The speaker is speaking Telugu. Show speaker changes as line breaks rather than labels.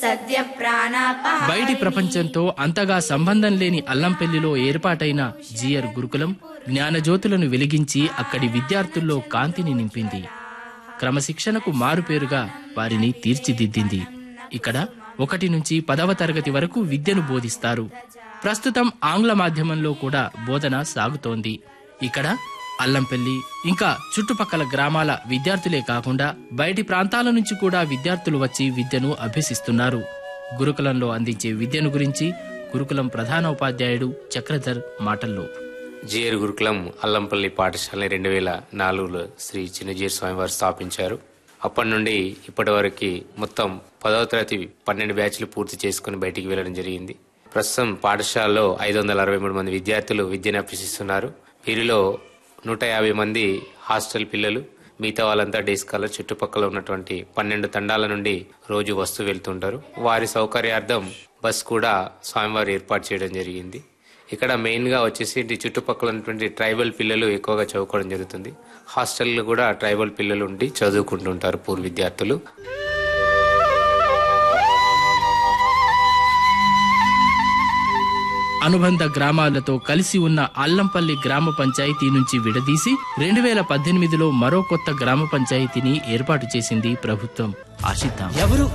సద్య ప్రాణాపహ
బయటి ప్రపంచంతో అంతగా సంబంధం లేని అల్లంపల్లిలో ఏర్పాటైన జియర్ గురుకులం జ్ఞానజ్యోతులను వెలిగించి అక్కడి విద్యార్థుల్లో కాంతిని నింపింది క్రమశిక్షణకు మారుపేరుగా వారిని తీర్చిదిద్దింది ఇక్కడ ఒకటి నుంచి పదవ తరగతి వరకు విద్యను బోధిస్తారు ప్రస్తుతం ఆంగ్ల మాధ్యమంలో కూడా బోధన సాగుతోంది ఇక్కడ అల్లంపల్లి ఇంకా చుట్టుపక్కల గ్రామాల విద్యార్థులే కాకుండా బయటి ప్రాంతాల నుంచి కూడా విద్యార్థులు వచ్చి విద్యను అభ్యసిస్తున్నారు గురుకులంలో అందించే విద్యను గురించి గురుకులం ప్రధాన ఉపాధ్యాయుడు చక్రధర్ మాటల్లో
జిఆర్ గురుకులం అల్లంపల్లి పాఠశాలని రెండు వేల నాలుగులో శ్రీ చిన్నజీర్ స్వామి వారు స్థాపించారు అప్పటి నుండి ఇప్పటి వరకు మొత్తం పదవ తరగతి పన్నెండు బ్యాచ్లు పూర్తి చేసుకుని బయటికి వెళ్ళడం జరిగింది ప్రస్తుతం పాఠశాలలో ఐదు వందల అరవై మూడు మంది విద్యార్థులు విద్యను అభ్యసిస్తున్నారు వీరిలో నూట యాభై మంది హాస్టల్ పిల్లలు మిగతా వాళ్ళంతా డే స్కాలర్ చుట్టుపక్కల ఉన్నటువంటి పన్నెండు తండాల నుండి రోజు వస్తూ వెళ్తుంటారు వారి సౌకర్యార్థం బస్ కూడా స్వామివారు ఏర్పాటు చేయడం జరిగింది ఇక్కడ మెయిన్ గా వచ్చేసి ఇటు చుట్టుపక్కల ఉన్నటువంటి ట్రైబల్ పిల్లలు ఎక్కువగా చదువుకోవడం జరుగుతుంది హాస్టల్లో కూడా ట్రైబల్ పిల్లలు ఉండి చదువుకుంటుంటారు పూర్వ విద్యార్థులు
అనుబంధ గ్రామాలతో కలిసి ఉన్న అల్లంపల్లి గ్రామ పంచాయతీ నుంచి విడదీసి రెండు వేల పద్దెనిమిదిలో మరో కొత్త గ్రామ పంచాయతీని ఏర్పాటు చేసింది ప్రభుత్వం ఆశిద్దాం
ఎవరు